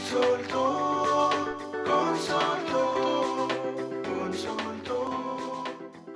Consultor, consultor, consultor.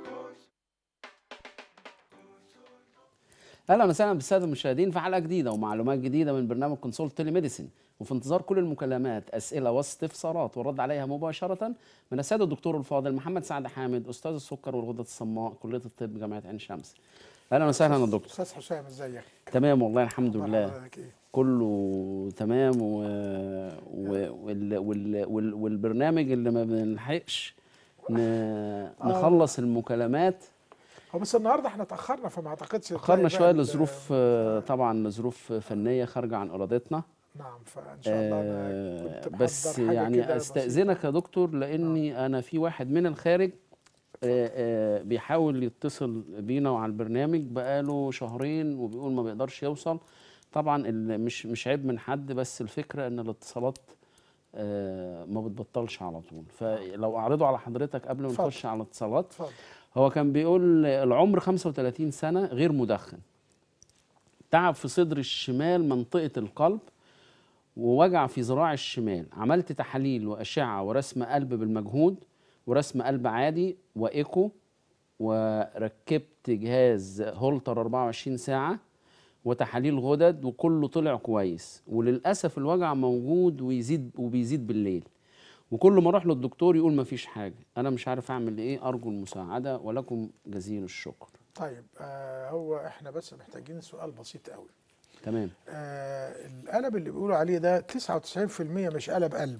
اهلا وسهلا بالساده المشاهدين في حلقه جديده ومعلومات جديده من برنامج كونسولت تيلي ميديسين وفي انتظار كل المكالمات اسئله واستفسارات والرد عليها مباشره من السيد الدكتور الفاضل محمد سعد حامد استاذ السكر والغدد الصماء كليه الطب جامعه عين شمس اهلا وسهلا يا دكتور استاذ حسام ازيك تمام والله الحمد أخبار لله حضرتك إيه؟ كله تمام و... و... وال... وال... وال... والبرنامج اللي ما بنلحقش ن... نخلص المكالمات هو بس النهارده احنا اتاخرنا فما اعتقدش اخرنا تلاقي شويه بقى ال- لظروف آه، طبعا لظروف فنيه خارجه عن ارادتنا نعم فان شاء الله انا آه، كنت بس محضر حاجة يعني كده استاذنك يا دكتور لاني انا في واحد من الخارج آه، آه، بيحاول يتصل بينا وعلى البرنامج بقاله شهرين وبيقول ما بيقدرش يوصل طبعا ال- مش مش عيب من حد بس الفكره ان الاتصالات آه، ما بتبطلش على طول فلو اعرضه على حضرتك قبل ما اتفضل. نخش على الاتصالات اتفضل هو كان بيقول العمر 35 سنة غير مدخن تعب في صدر الشمال منطقة القلب ووجع في ذراع الشمال عملت تحاليل وأشعة ورسم قلب بالمجهود ورسم قلب عادي وإيكو وركبت جهاز هولتر 24 ساعة وتحاليل غدد وكله طلع كويس وللأسف الوجع موجود ويزيد وبيزيد بالليل وكل ما اروح للدكتور يقول ما فيش حاجه انا مش عارف اعمل ايه ارجو المساعده ولكم جزيل الشكر طيب آه هو احنا بس محتاجين سؤال بسيط قوي تمام آه القلب اللي بيقولوا عليه ده 99% مش قلب قلب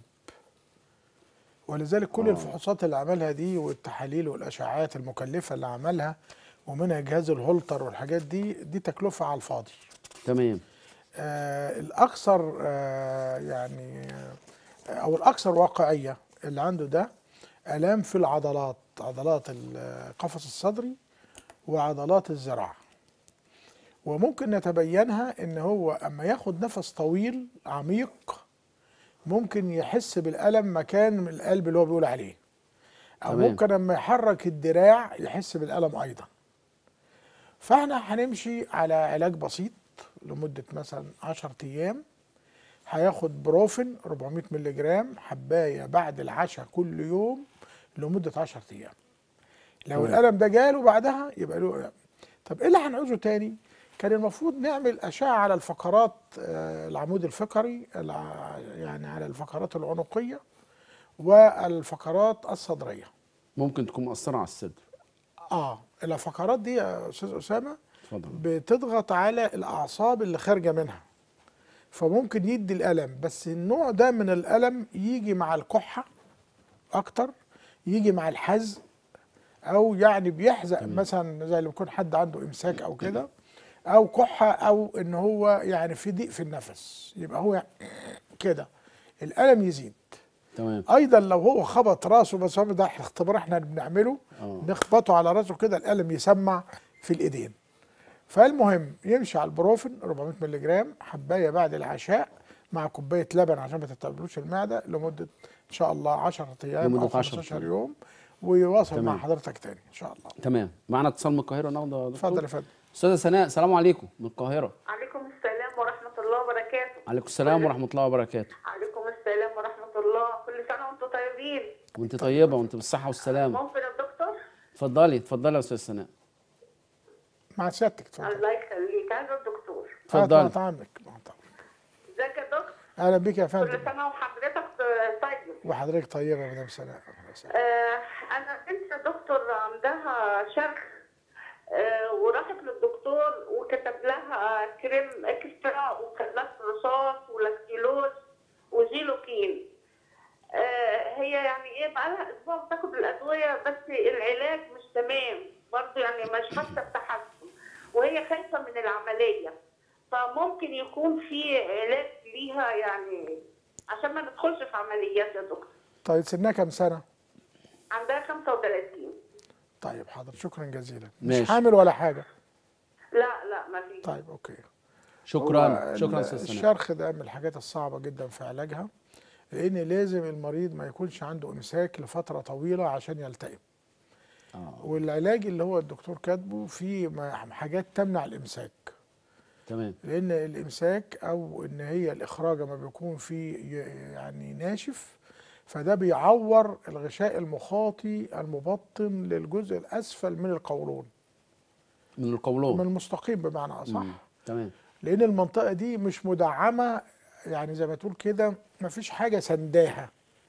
ولذلك كل آه. الفحوصات اللي عملها دي والتحاليل والاشعاعات المكلفه اللي عملها ومنها جهاز الهولتر والحاجات دي دي تكلفه على الفاضي تمام آه الاكثر آه يعني آه او الاكثر واقعيه اللي عنده ده الام في العضلات عضلات القفص الصدري وعضلات الذراع وممكن نتبينها ان هو اما ياخد نفس طويل عميق ممكن يحس بالالم مكان القلب اللي هو بيقول عليه او تمام. ممكن اما يحرك الدراع يحس بالالم ايضا فاحنا هنمشي على علاج بسيط لمده مثلا 10 ايام هياخد بروفين 400 مللي جرام حبايه بعد العشاء كل يوم لمده 10 ايام لو تمام. الالم ده جاله بعدها يبقى له طب ايه اللي هنعوزه تاني كان المفروض نعمل اشعه على الفقرات آه، العمود الفقري الع- يعني على الفقرات العنقيه والفقرات الصدريه ممكن تكون مأثرة على الصدر اه الفقرات دي يا استاذ اسامه اتفضل بتضغط على الاعصاب اللي خارجه منها فممكن يدي الالم بس النوع ده من الالم يجي مع الكحه اكتر يجي مع الحزق او يعني بيحزق مثلا زي لما يكون حد عنده امساك او كده او كحه او ان هو يعني في ضيق في النفس يبقى هو كده الالم يزيد تمام ايضا لو هو خبط راسه بس هو ده اختبار احنا بنعمله آه. نخبطه على راسه كده الالم يسمع في الايدين فالمهم يمشي على البروفين 400 مللي جرام حبايه بعد العشاء مع كوبايه لبن عشان ما تتعبلوش المعده لمده ان شاء الله 10 ايام لمدة او 10 15 أيام. يوم ويواصل تمام. مع حضرتك تاني ان شاء الله تمام معنا اتصال من القاهرة النهارده يا اتفضل يا دكتور فندم استاذة سناء السلام عليكم من القاهرة عليكم السلام ورحمة الله وبركاته عليكم السلام ورحمة الله وبركاته عليكم السلام ورحمة الله كل سنة وانتم طيبين وانت طيبة وانت بالصحة والسلامة ممكن يا دكتور اتفضلي اتفضلي يا استاذ سناء مع سيادتك اتفضل الله يخليك عايزة الدكتور اتفضلي. اتفضل عنك ازيك يا دكتور اهلا بك يا كل فندم سنة وحضرتك طيب وحضرتك طيبه يا مدام سناء آه انا بنت يا دكتور عندها شرخ آه وراحت للدكتور وكتب لها كريم اكسترا وخلاص رصاص ولاكتيلوز وزيلوكين آه هي يعني ايه بقالها اسبوع بتاخد الادويه بس العلاج مش تمام برضه يعني مش حاسه بتحسن وهي خايفه من العمليه فممكن يكون في علاج ليها يعني عشان ما ندخلش في عمليات يا دكتور طيب سنها كام سنه عندها 35 طيب حاضر شكرا جزيلا ماشي. مش حامل ولا حاجه لا لا ما في طيب اوكي شكرا هو شكرا ال- استاذ سناء الشرخ ده من الحاجات الصعبة جدا في علاجها لأن لازم المريض ما يكونش عنده إمساك لفترة طويلة عشان يلتئم آه. والعلاج اللي هو الدكتور كاتبه فيه ما- حاجات تمنع الإمساك تمام لان الامساك او ان هي الاخراج لما بيكون في يعني ناشف فده بيعور الغشاء المخاطي المبطن للجزء الاسفل من القولون من من القولون المستقيم بمعنى اصح مم. تمام لان المنطقه دي مش مدعمه يعني زي ما تقول كده مفيش حاجه سنداها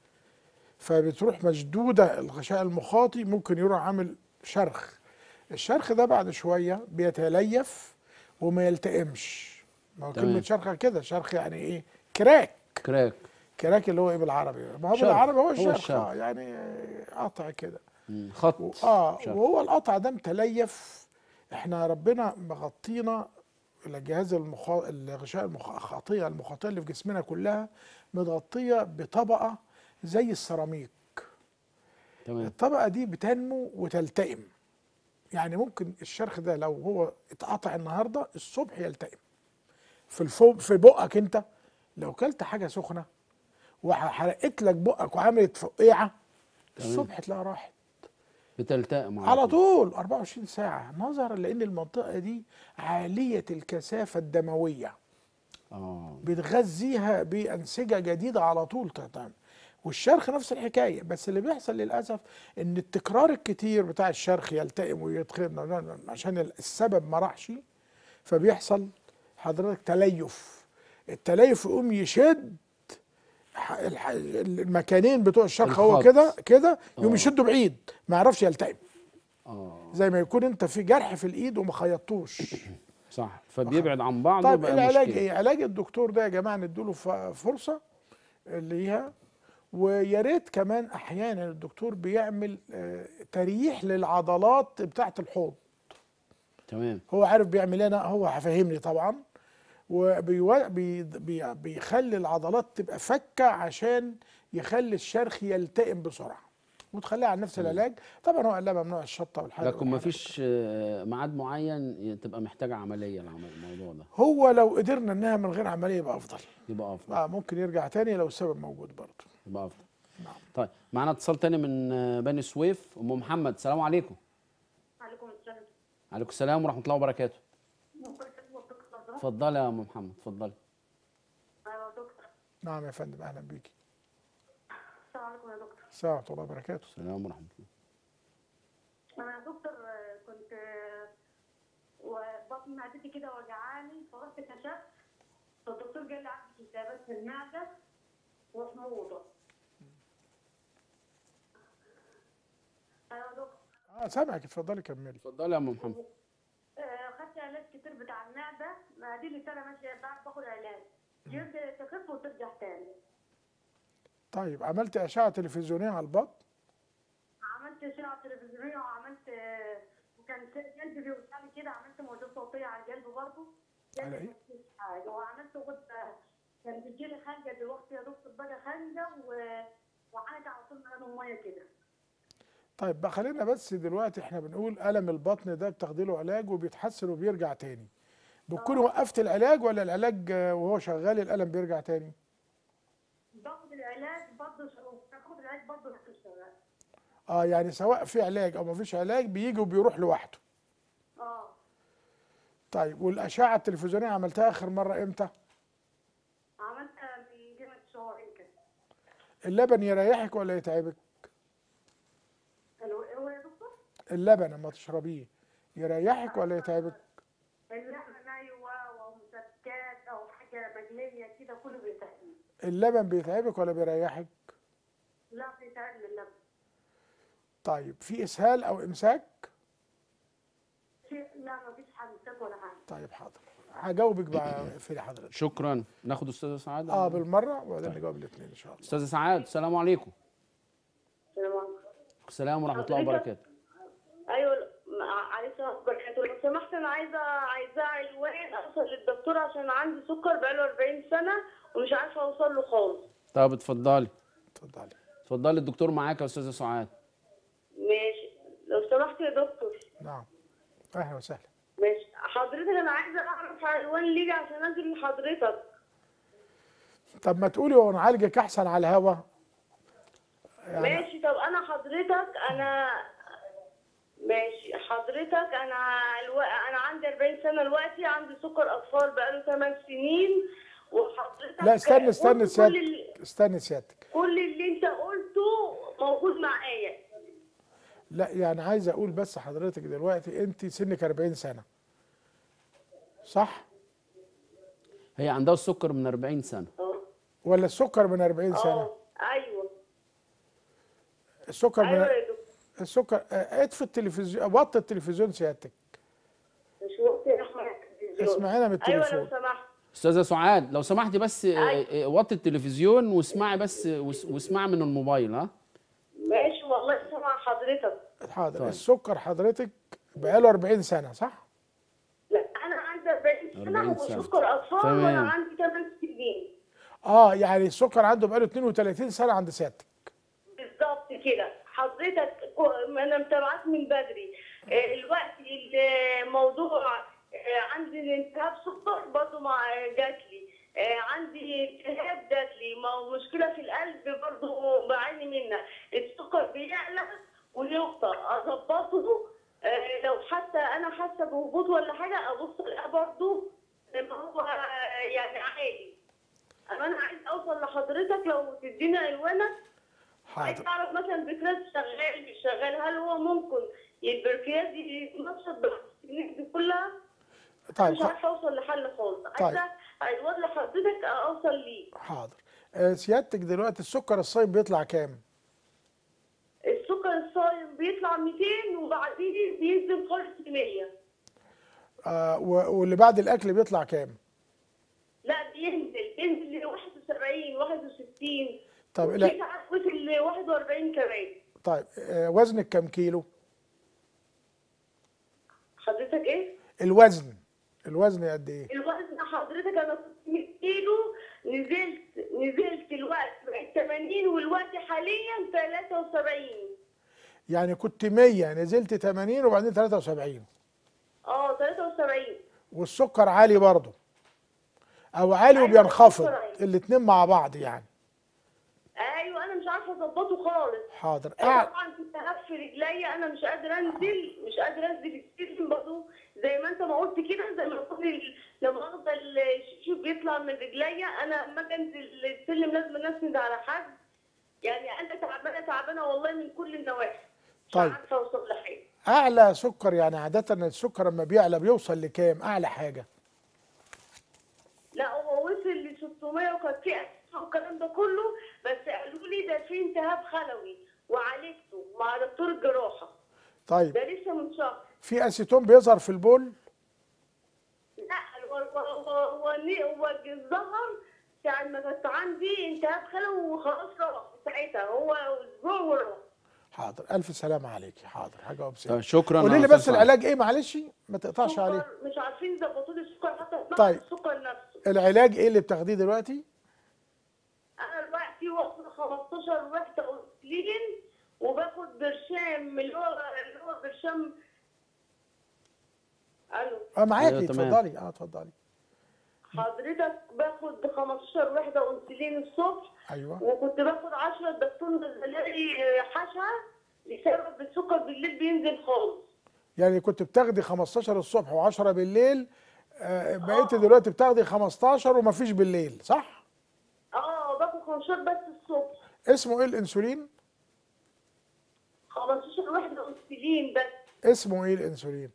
فبتروح مشدوده الغشاء المخاطي ممكن يروح عامل شرخ الشرخ ده بعد شويه بيتليف وما يلتئمش ما هو تمام. كلمه شرخه كده شرخ يعني ايه كراك كراك كراك اللي هو ايه بالعربي ما هو شرخ. بالعربي هو هو الشرخ الشرخ. آه، يعني قطع كده مم. خط و- اه شرخ. وهو القطع ده متليف احنا ربنا مغطينا الجهاز المخا... الغشاء المخاطيه المخاطيه اللي في جسمنا كلها متغطيه بطبقه زي السيراميك تمام الطبقه دي بتنمو وتلتئم يعني ممكن الشرخ ده لو هو اتقطع النهارده الصبح يلتئم في الفوق في بقك انت لو كلت حاجه سخنه وحرقت لك بقك وعملت فقيعه تمام. الصبح تلاقيها راحت بتلتئم على طول 24 ساعة نظرا لأن المنطقة دي عالية الكثافة الدموية اه بتغذيها بأنسجة جديدة على طول تمام والشرخ نفس الحكاية بس اللي بيحصل للأسف إن التكرار الكتير بتاع الشرخ يلتئم ويتخن عشان السبب ما راحش فبيحصل حضرتك تليف التليف يقوم يشد ح- الح- المكانين بتوع الشرخ هو الخط. كده كده يقوم آه. يشده بعيد ما يعرفش يلتئم اه زي ما يكون انت في جرح في الايد وما خيطتوش صح فبيبعد عن بعض طيب وبقى العلاج مشكلة. ايه علاج الدكتور ده يا جماعه نديله ف- فرصه ليها ويا ريت كمان احيانا الدكتور بيعمل آه، تريح للعضلات بتاعه الحوض تمام هو عارف بيعمل ايه انا هو هفهمني طبعا وبيخلي العضلات تبقى فكه عشان يخلي الشرخ يلتئم بسرعه وتخليها على نفس العلاج طبعا هو قال لها ممنوع الشطه والحاجه لكن ما فيش آه، ميعاد معين تبقى محتاجة عملية العمل الموضوع ده هو لو قدرنا انها من غير عمليه يبقى افضل يبقى افضل اه ممكن يرجع تاني لو السبب موجود برضه يبقى افضل نعم. طيب معانا اتصال تاني من آه، بني سويف ام محمد السلام عليكم عليكم السلام عليكم السلام ورحمه الله وبركاته ممكن تسمع دكتور اتفضلي يا ام محمد اتفضلي ايوه دكتور نعم يا فندم اهلا بيكي السلام عليكم يا دكتور السلام ورحمه الله وبركاته السلام ورحمه الله انا يا دكتور آه، كنت آه، وبطن معدتي كده وجعاني فرحت كشفت فالدكتور قال لي عندك التهابات في المعده وحموضه ايوه يا دكتور اه سامعك اتفضلي كملي اتفضلي يا ام محمد آه، خدت علاج كتير بتاع المعده ما دي لي سنه ماشيه بعد باخد علاج جبت تخف وترجع تاني طيب عملت اشعه تلفزيونيه على البطن عملت اشعه تلفزيونيه وعملت آه، وكان قلبي بيوجعني كده عملت موجات صوتيه على القلب برضه على إيه؟ مفيش حاجه وعملت غده كان بيجيلي خنجه دلوقتي يا دكتور بقى خنجه و... وعانت على طول من ميه كده طيب بقى خلينا بس دلوقتي احنا بنقول الم البطن ده بتاخدي له علاج وبيتحسن وبيرجع تاني بتكوني وقفت العلاج ولا العلاج آه، وهو شغال الالم بيرجع تاني باخد العلاج برضه باخد العلاج برضه نفس الشغال اه يعني سواء في علاج او ما فيش علاج بيجي وبيروح لوحده اه طيب والاشعه التلفزيونيه عملتها اخر مره امتى عملتها من قيمه شهرين كده اللبن يريحك ولا يتعبك قالوا ايه هو يا دكتور؟ اللبن لما تشربيه يريحك ولا يتعبك اللحمه نايوه ومسكات او حاجه مقليه كده كله بيتعبني اللبن بيتعبك ولا بيريحك لا بيتعبني اللبن طيب في اسهال او امساك شيء لا ما فيش حاجه مسك ولا حاجه طيب حاضر هجاوبك بقى في حضرتك شكرا ناخد استاذه سعاد اه بالمره وبعدين نجاوب الاثنين ان شاء الله استاذه سعاد السلام عليكم السلام عليكم السلام ورحمه الله وبركاته ايوه عليه السلام وبركاته لو سمحت انا عايزه عايزه عنوان اوصل للدكتور عشان عندي سكر بقاله 40 سنه ومش عارفه اوصل له خالص طب اتفضلي اتفضلي اتفضلي الدكتور معاك يا استاذه سعاد ماشي لو سمحت يا دكتور نعم اهلا وسهلا ماشي حضرتك انا عايزه اعرف عنوان ليجي عشان انزل لحضرتك طب ما تقولي هو نعالجك احسن على الهوا يعني ماشي طب انا حضرتك انا ماشي حضرتك انا الو... انا عندي 40 سنه دلوقتي عندي سكر اطفال بقاله 8 سنين وحضرتك لا استنى قلت استنى كل سيادتك ال- استنى سيادتك كل اللي انت قلته موجود معايا لا يعني عايز اقول بس حضرتك دلوقتي انت سنك 40 سنه صح هي عندها السكر من 40 سنه اه ولا السكر من 40 سنه اه ايوه السكر ايوه من يا دكتور السكر آه، اطفي التلفزيون وطي التلفزيون سيادتك مش وقت يا احمد التلفزيون. اسمعينا من ايوه التليفون لو سمحت استاذه سعاد لو سمحتي بس آه، أيوة. آه، وطي التلفزيون واسمعي بس وس- واسمعي من الموبايل ها ماشي والله سامع حضرتك حاضر طيب. السكر حضرتك بقاله 40 سنه صح لا انا عندي 40 سنه 40 سنة. وسكر اطفال تمام. وانا عندي 8 سنين اه يعني السكر عنده بقاله 32 سنه عند سيادتك بالظبط كده حضرتك كو- انا متابعاك من بدري آه، الوقت الموضوع آه، عندي التهاب سكر برضه مع جات لي آه، عندي التهاب جات لي ما- مشكله في القلب برضه بعاني منها السكر بيعلى ويوطى اظبطه آه، لو حتى انا حاسه بهبوط ولا حاجه ابص الاقيه برضه زي ما هو آه، يعني عادي اما انا عايز اوصل لحضرتك لو تدينا الوانك عايز حاضر اعرف مثلا البركياز شغال مش شغال هل هو ممكن البركياز يتنشط بالسنين دي كلها؟ طيب مش خ- عارفه اوصل لحل خالص طيب. عايزه عايز لحضرتك اوصل ليه حاضر آه، سيادتك دلوقتي السكر الصايم بيطلع كام السكر الصايم بيطلع 200 وبعدين بينزل خالص ل 100 آه و- واللي بعد الاكل بيطلع كام لا بينزل بينزل ل 71 61 طب وفي لا ساعات وصل ل 41 كمان طيب آه وزنك كام كيلو حضرتك ايه؟ الوزن الوزن قد ايه الوزن حضرتك انا كنت 100 كيلو نزلت نزلت الوقت بقيت 80 والوقت حاليا 73 يعني كنت 100 نزلت 80 وبعدين 73 اه 73 والسكر عالي برضه او عالي أيوة، وبينخفض السكر عالي. الاتنين مع بعض يعني ايوه انا مش عارفه اظبطه خالص حاضر أنا أع- طبعا كنت هف رجليا انا مش قادره انزل مش قادره انزل السلم برضه زي ما انت ما قلت كده زي ما قلت ال- لما اخد الشيشو بيطلع من رجليا انا لما اجي انزل السلم لازم اسند على حد يعني انا تعبانه تعبانه والله من كل النواحي مش طيب. عارفه اوصل لحاجه اعلى سكر يعني عاده السكر لما بيعلى بيوصل لكام اعلى حاجه لا هو وصل ل 600 وكان في أسف والكلام ده كله بس قالوا لي ده في التهاب خلوي وعالجته مع دكتور الجراحه طيب ده لسه من شهر في اسيتون بيظهر في البول لا هو هو هو هو ني- هو ظهر ساعة ما كنت عندي التهاب خلوي وخلاص راح ساعتها هو اسبوع وراح حاضر الف سلامه عليكي حاضر حاجه طيب وبسيطه شكرا قولي يا لي أستاذ بس سعاد. العلاج ايه معلش ما تقطعش عليه سكر مش عارفين يظبطوا لي السكر حتى اسمع طيب. السكر نفسه العلاج ايه اللي بتاخديه دلوقتي انا دلوقتي واخده 15 وحده انسولين وباخد برشام اللي هو اللي هو برشام الو اه معاكي أيوة، تمام. اتفضلي اه اتفضلي حضرتك باخد 15 وحده انسولين الصبح ايوه وكنت باخد 10 الدكتور نزل لي حشا بسبب السكر بالليل بينزل خالص يعني كنت بتاخدي 15 الصبح و10 بالليل آه بقيتي دلوقتي بتاخدي 15 ومفيش بالليل صح اه باخد 15 بس الصبح اسمه ايه الانسولين 15 وحده انسولين بس اسمه ايه الانسولين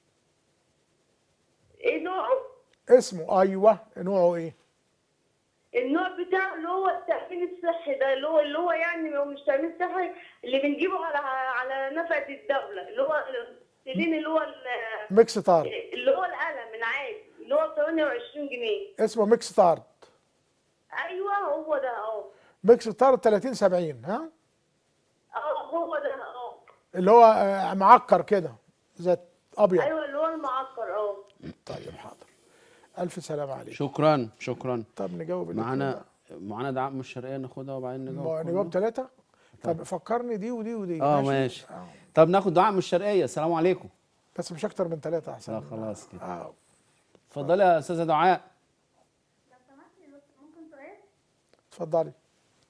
ايه نوعه؟ اسمه ايوه نوعه ايه النوع بتاعه اللي هو التأمين الصحي ده اللي هو اللي هو يعني هو مش تأمين صحي اللي بنجيبه على على نفقة الدولة اللي هو الانسولين اللي هو ال- ميكس تارد اللي هو القلم العادي اللي هو ب 28 جنيه اسمه ميكس تارد ايوه هو ده اه ميكس تارد 30 70 ها اه هو ده اه اللي هو آه معكر كده زي ابيض ايوه اللي هو المعكر اه طيب حاضر الف سلامه عليك شكرا شكرا طب نجاوب الاتنين معانا معانا دعم من الشرقيه ناخدها وبعدين بقى. نجاوب نجاوب كله. ثلاثه طب فكرني دي ودي ودي اه ماشي آه. طب ناخد دعم من الشرقيه السلام عليكم بس مش اكتر من ثلاثه احسن لا خلاص كده اه اتفضلي يا استاذه دعاء لو سمحتي بس ممكن سؤال اتفضلي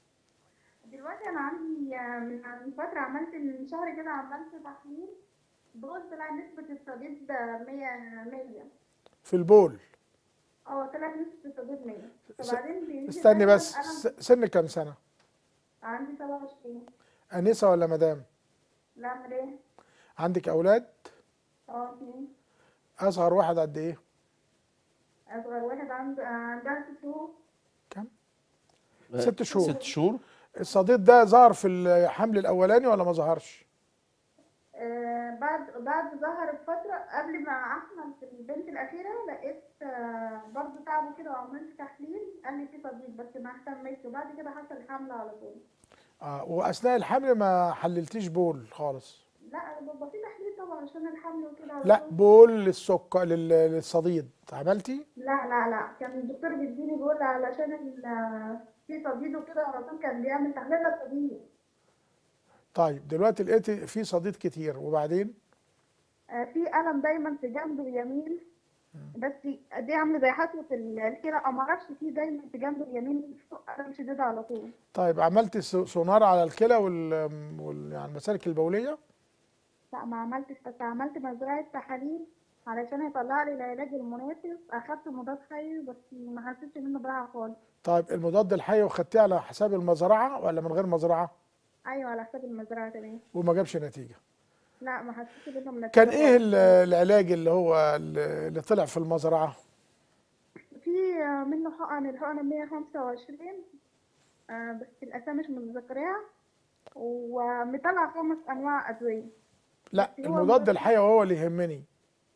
دلوقتي انا عندي آه، من من فتره عملت من شهر كده عملت تحليل بقول طلع نسبة الصديد 100 100 في البول اه طلع نسبة الصديد 100 س- فبعدين بيجي استني دايماً بس أنا س- سن كام سنه عندي 27 انسه ولا مدام لا اعمل ايه؟ عندك اولاد اه اتنين اصغر واحد قد ايه اصغر واحد عنده عندها ست شهور كام آه، ست شهور. ست شهور الصديد ده ظهر في الحمل الاولاني ولا ما ظهرش آه بعد بعد ظهر فترة قبل ما أحمل في البنت الأخيرة لقيت آه برضه تعبه كده وعملت تحليل قال لي في صديد بس ما اهتمتش وبعد كده حصل الحمل على طول اه واثناء الحمل ما حللتيش بول خالص لا بيبقى في تحليل طبعا عشان الحمل وكده على لا طول. بول للسكر لل- للصديد عملتي لا لا لا كان الدكتور بيديني بيقول علشان ال- في صديد وكده على طول كان بيعمل تحليل الصديد طيب دلوقتي لقيتي في صديد كتير وبعدين آه في ألم دايما في جنبه اليمين بس دي عامله زي حصوة ال- الكلى أو معرفش في دايما في جنبه اليمين ألم شديد على طول طيب عملتي س- سونار على الكلى وال, وال... يعني المسالك البوليه لا ما عملتش بس عملت مزرعة تحاليل علشان يطلع لي العلاج المناسب أخدت مضاد حيوي بس ما حسيتش منه براحة خالص طيب المضاد الحيوي خدتيه على حساب المزرعه ولا من غير مزرعه أيوة على حساب المزرعة تمام وما جابش نتيجه لا ما حسيتش منه من كان التجربة ايه خالص. ال- العلاج اللي هو اللي طلع في المزرعه في آه، منه حقن الحقن 125 آه، بس الأسامي مش متذكراها ومطلع خمس أنواع أدوية لا بس هو المضاد المضاد- الحيوي هو اللي يهمني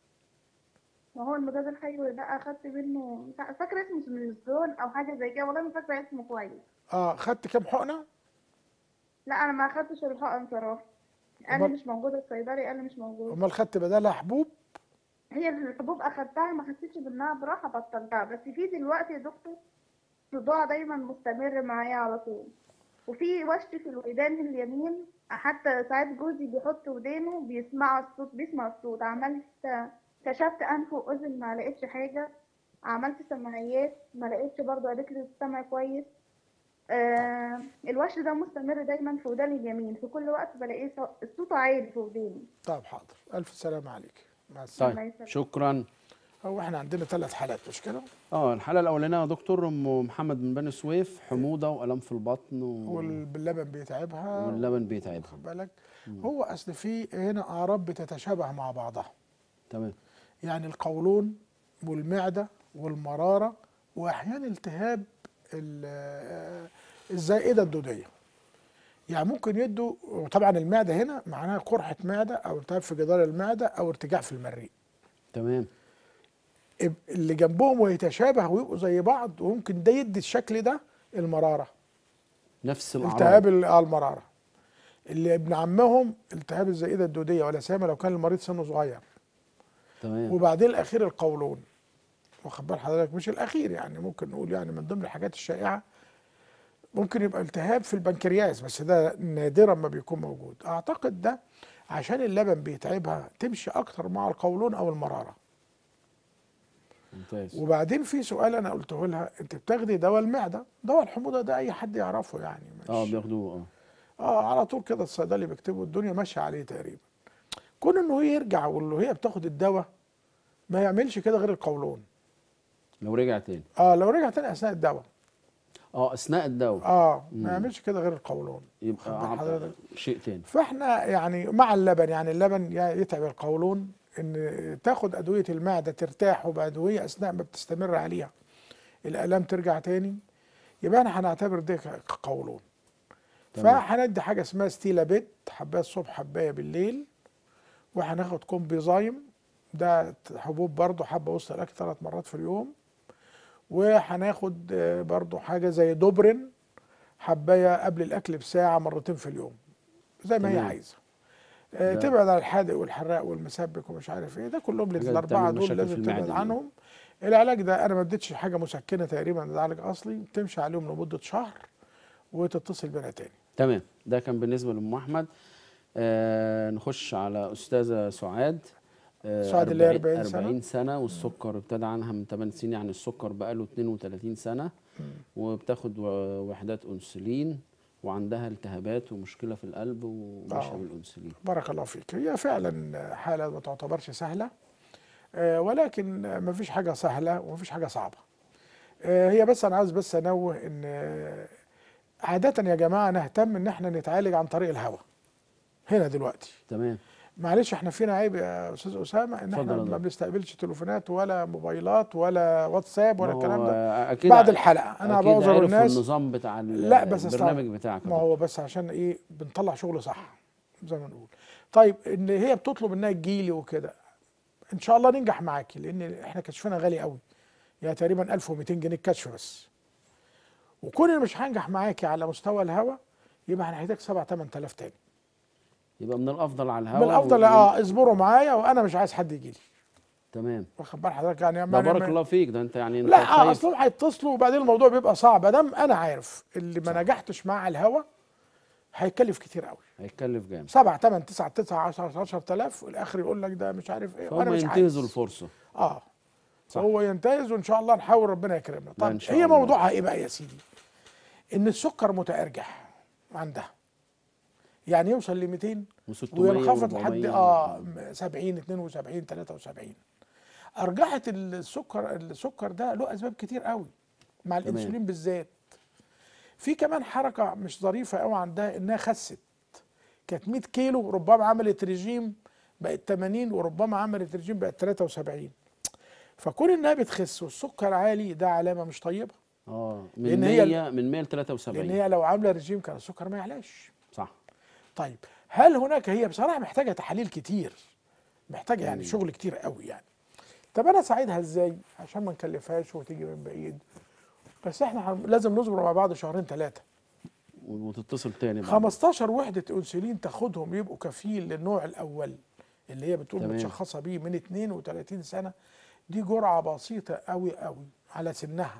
وهو المضاد الحيوي ده أخدت منه مش عارفة- فاكرة اسمه سميزون أو حاجة زي كده والله ما فاكرة اسمه كويس اه خدت كام حقنه لا أنا ما أخدتش الحقن صراحة قال أمال- لي مش موجودة الصيدلي قال لي مش موجود امال خدت بدالها حبوب هي الحبوب اخدتها ما حسيتش بانها براحه بطلتها بس في دلوقتي يا دكتور صداع دايما مستمر معايا على طول وفي وش في الودان اليمين حتى ساعات جوزي بيحط ودانه بيسمع الصوت بيسمع الصوت عملت كشفت انف واذن ما لقيتش حاجه عملت سماعيات ما لقيتش برضه قالت لي السمع كويس آه الوش ده مستمر دايما في وداني اليمين في كل وقت بلاقيه ص- صوته عالي في وداني طيب حاضر الف سلامه عليك مع السلامه طيب يسلمك. شكرا هو احنا عندنا ثلاث حالات مش كده اه الحاله الاولانيه يا دكتور ام محمد من بني سويف حموضه والام في البطن و... واللبن بيتعبها واللبن بيتعبها خد بالك هو اصل في هنا اعراض بتتشابه مع بعضها تمام يعني القولون والمعده والمراره واحيانا التهاب ال- آه، الزائده الدوديه يعني ممكن يدوا طبعا المعده هنا معناها قرحه معده او التهاب في جدار المعده او ارتجاع في المريء تمام اللي جنبهم ويتشابه ويبقوا زي بعض وممكن ده يدي الشكل ده المراره نفس الاعراض التهاب ال- آه المراره اللي ابن عمهم التهاب الزائده الدوديه ولا سيما لو كان المريض سنه صغير تمام وبعدين الاخير القولون واخد بال حضرتك مش الاخير يعني ممكن نقول يعني من ضمن الحاجات الشائعه ممكن يبقى التهاب في البنكرياس بس ده نادرا ما بيكون موجود اعتقد ده عشان اللبن بيتعبها تمشي اكتر مع القولون او المراره ممتاز وبعدين في سؤال انا قلته لها انت بتاخدي دواء المعده دواء الحموضه ده اي حد يعرفه يعني مش اه بياخدوه اه اه على طول كده الصيدلي بيكتبه الدنيا ماشيه عليه تقريبا كون انه يرجع واللي هي بتاخد الدواء ما يعملش كده غير القولون لو رجع تاني اه لو رجع تاني اثناء الدواء اه اثناء الدواء اه مم. ما يعملش كده غير القولون يبقى خد بال عط- حضرتك؟ شيء تاني فاحنا يعني مع اللبن يعني اللبن ي- يتعب القولون ان تاخد ادويه المعده ترتاح وبادويه اثناء ما بتستمر عليها الالام ترجع تاني يبقى احنا هنعتبر ده ك- قولون تمام. فهندي حاجه اسمها ستيلا بيت حبايه الصبح حبايه بالليل وهناخد كومبيزايم ده حبوب برضو حبه وسط الاكل ثلاث مرات في اليوم وهناخد آه، برضو حاجه زي دوبرين حبايه قبل الاكل بساعه مرتين في اليوم زي ما هي تمام. عايزه آه، ده- تبعد عن الحادق والحراق والمسبك ومش عارف ايه ده كلهم حاجات الاربعه بتعمل دول مشاكل في لازم المعدة تبعد دي. عنهم العلاج ده انا ما اديتش حاجه مسكنه تقريبا ده علاج اصلي تمشي عليهم لمده شهر وتتصل بينا تاني تمام ده كان بالنسبه لام احمد آه نخش على استاذه سعاد آه سعاد اللي هي 40 سنة. 40 سنه والسكر ابتدى عنها من 8 سنين يعني السكر بقاله 32 سنه وبتاخد و- وحدات انسولين وعندها التهابات ومشكله في القلب وماشيه آه. بالانسولين بارك الله فيك هي فعلا حالة ما تعتبرش سهلة آه، ولكن ما فيش حاجة سهلة وما فيش حاجة صعبة آه، هي بس أنا عاوز بس أنوه إن آه، عادة يا جماعة نهتم إن إحنا نتعالج عن طريق الهواء هنا دلوقتي تمام معلش احنا فينا عيب يا استاذ اسامه ان اتفضل احنا يا ما دكتور. بنستقبلش تليفونات ولا موبايلات ولا واتساب ولا ما هو الكلام ده اكيد بعد الحلقه انا أكيد بعذر عرفوا الناس النظام بتاع ال- لا بس البرنامج استوعب. بتاعك يا ما هو بس عشان ايه بنطلع شغل صح زي ما نقول طيب ان هي بتطلب انها تجيلي وكده ان شاء الله ننجح معاكي لان احنا كشفنا غالي قوي يعني تقريبا 1200 جنيه الكشف بس وكون إن مش هنجح معاكي على مستوى الهوا يبقى هنحتاج 7 8000 تاني يبقى من الافضل على الهواء من الافضل و- اه اصبروا معايا وانا مش عايز حد يجي لي تمام واخد بال حضرتك يعني ده ما- بارك ما- الله فيك ده انت يعني انت لا آه خايف اصلهم هيتصلوا وبعدين الموضوع بيبقى صعب ادام انا عارف اللي ما نجحتش معاه على الهوا هيكلف كتير قوي هيتكلف جامد 7 8 9 9 10 10000 والاخر يقول لك ده مش عارف ايه وانا فهم مش ينتهزوا عايز الفرصه اه صح. هو ينتهز وان شاء الله نحاول ربنا يكرمنا لا، إن طب شاء هي الله. موضوعها ايه بقى يا سيدي ان السكر متارجح عندها يعني يوصل ل 200 و600 وينخفض لحد و400. اه 70 72 73 ارجحه السكر السكر ده له اسباب كتير قوي مع تمام. الانسولين بالذات في كمان حركه مش ظريفه قوي عندها انها خست كانت 100 كيلو ربما عملت رجيم بقت 80 وربما عملت رجيم بقت 73 فكون انها بتخس والسكر عالي ده علامه مش طيبه اه لأن من هي 100 من 100 ل لان 73 هي لو عامله رجيم كان السكر ما يعلاش صح طيب هل هناك هي بصراحه محتاجه تحاليل كتير محتاجه يعني مم. شغل كتير قوي يعني طب انا اساعدها ازاي عشان ما نكلفهاش وتيجي من بعيد بس احنا هن- لازم نصبر مع بعض شهرين ثلاثه وتتصل تاني بعد 15 وحده انسولين تاخدهم يبقوا كفيل للنوع الاول اللي هي بتقول تمام. متشخصه بيه من 32 سنه دي جرعه بسيطه قوي قوي على سنها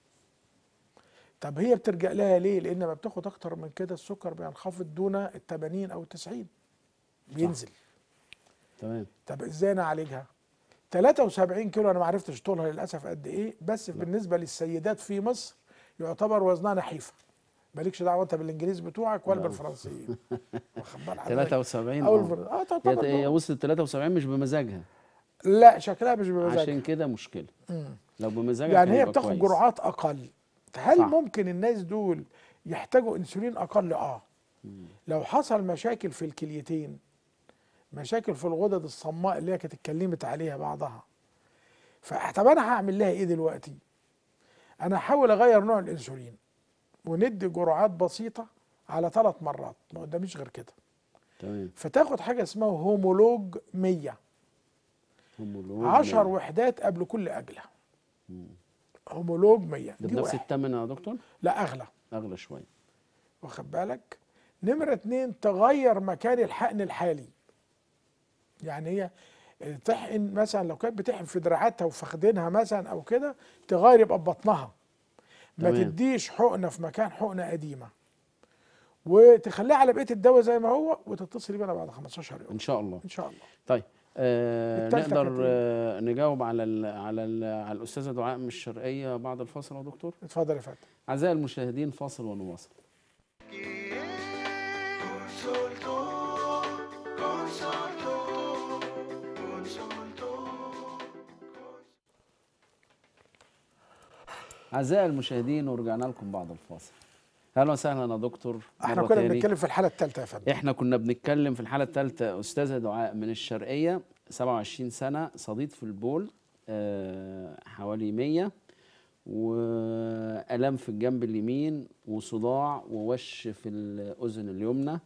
طب هي بترجع لها ليه لان ما بتاخد اكتر من كده السكر بينخفض دون ال 80 او ال 90 بينزل تمام طب ازاي نعالجها 73 كيلو انا ما عرفتش طولها للاسف قد ايه بس بالنسبه للسيدات في مصر يعتبر وزنها نحيفه مالكش دعوه انت بالانجليز بتوعك ولا لا. بالفرنسيين واخد بال حضرتك؟ 73 او اه الفر... اه هي تعتبر هي برضه. وصلت 73 مش بمزاجها لا شكلها مش بمزاج عشان كده مشكله مم. لو بمزاجها يعني كان هي يبقى بتاخد كويس. جرعات اقل هل صح. ممكن الناس دول يحتاجوا انسولين اقل اه لو حصل مشاكل في الكليتين مشاكل في الغدد الصماء اللي هي كانت اتكلمت عليها بعضها فطب انا هعمل لها ايه دلوقتي انا هحاول اغير نوع الانسولين وندي جرعات بسيطه على ثلاث مرات ما قداميش غير كده تمام فتاخد حاجه اسمها هومولوج 100 هومولوج 10 مية. وحدات قبل كل اجله هومولوج 100 ده دي بنفس واحد. الثمن يا دكتور لا اغلى اغلى شويه واخد بالك نمرة اتنين تغير مكان الحقن الحالي يعني هي تحقن مثلا لو كانت بتحقن في دراعاتها وفخدينها مثلا او كده تغير يبقى ببطنها ما تمام. تديش حقنه في مكان حقنه قديمه وتخليها على بقيه الدواء زي ما هو وتتصل بينا بعد 15 يوم ان شاء الله ان شاء الله طيب آه التالتة نقدر كانت إيه؟ آه نجاوب على ال على ال على الاستاذه دعاء من الشرقيه بعد الفاصل يا دكتور اتفضل يا فندم اعزائي المشاهدين فاصل ونواصل اعزائي المشاهدين ورجعنا لكم بعد الفاصل اهلا وسهلا يا دكتور احنا مرة كنا تاني. بنتكلم في الحاله الثالثه يا فندم احنا كنا بنتكلم في الحاله الثالثه استاذه دعاء من الشرقيه 27 سنه صديد في البول آه، حوالي 100 والام في الجنب اليمين وصداع ووش في الاذن اليمنى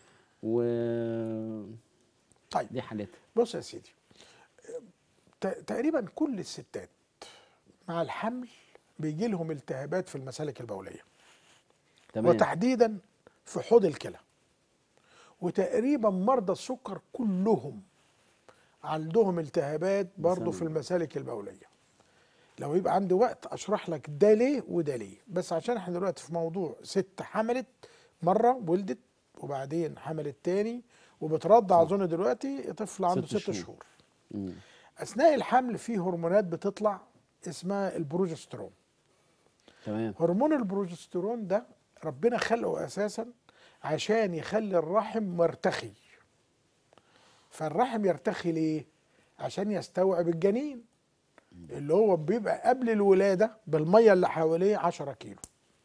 ودي طيب حالتها بص يا سيدي ت- تقريبا كل الستات مع الحمل بيجي لهم التهابات في المسالك البوليه تمام وتحديدا في حوض الكلى وتقريبا مرضى السكر كلهم عندهم التهابات برضه في مسالك. المسالك البوليه لو يبقى عندي وقت اشرح لك ده ليه وده ليه بس عشان احنا دلوقتي في موضوع ست حملت مره ولدت وبعدين حملت تاني وبترضع اظن دلوقتي طفل عنده ست ست شهور. شهور مم. اثناء الحمل في هرمونات بتطلع اسمها البروجسترون تمام هرمون البروجسترون ده ربنا خلقه اساسا عشان يخلي الرحم مرتخي فالرحم يرتخي ليه عشان يستوعب الجنين اللي هو بيبقى قبل الولاده بالميه اللي حواليه 10 كيلو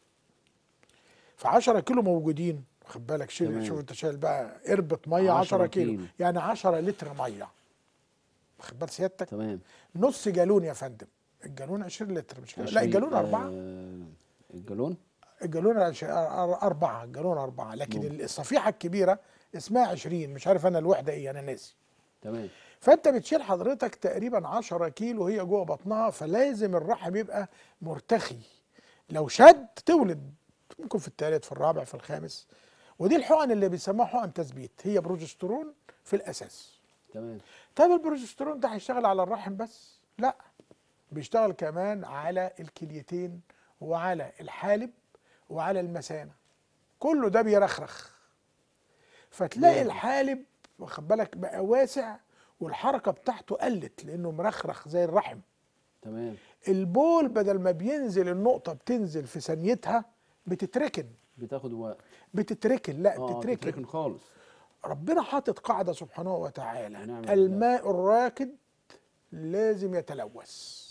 ف 10 كيلو موجودين خد بالك شيل تمام. شوف انت شايل بقى قربة ميه 10 10 كيلو كيلو. يعني 10 لتر ميه خد بال سيادتك تمام نص جالون يا فندم الجالون 20 لتر مش كده لا عشرين. الجالون آه، أربعة الجالون الجالون عش- أر- أربعة الجالون أربعة لكن الصفيحة الكبيرة اسمها 20 مش عارف أنا الوحدة إيه أنا ناسي تمام فأنت بتشيل حضرتك تقريبا 10 كيلو هي جوه بطنها فلازم الرحم يبقى مرتخي لو شد تولد ممكن في الثالث في الرابع في الخامس ودي الحقن اللي بيسموها حقن تثبيت هي بروجسترون في الأساس تمام طيب البروجسترون ده هيشتغل على الرحم بس؟ لا بيشتغل كمان على الكليتين وعلى الحالب وعلى المثانة كله ده بيرخرخ فتلاقي نعم. الحالب واخد بالك بقى واسع والحركة بتاعته قلت لأنه مرخرخ زي الرحم تمام البول بدل ما بينزل النقطة بتنزل في ثانيتها بتتركن بتاخد وقت بتتركن لا اه بتتركن تتركن خالص ربنا حاطط قاعدة سبحانه وتعالى نعم بالله. الماء الراكد لازم يتلوث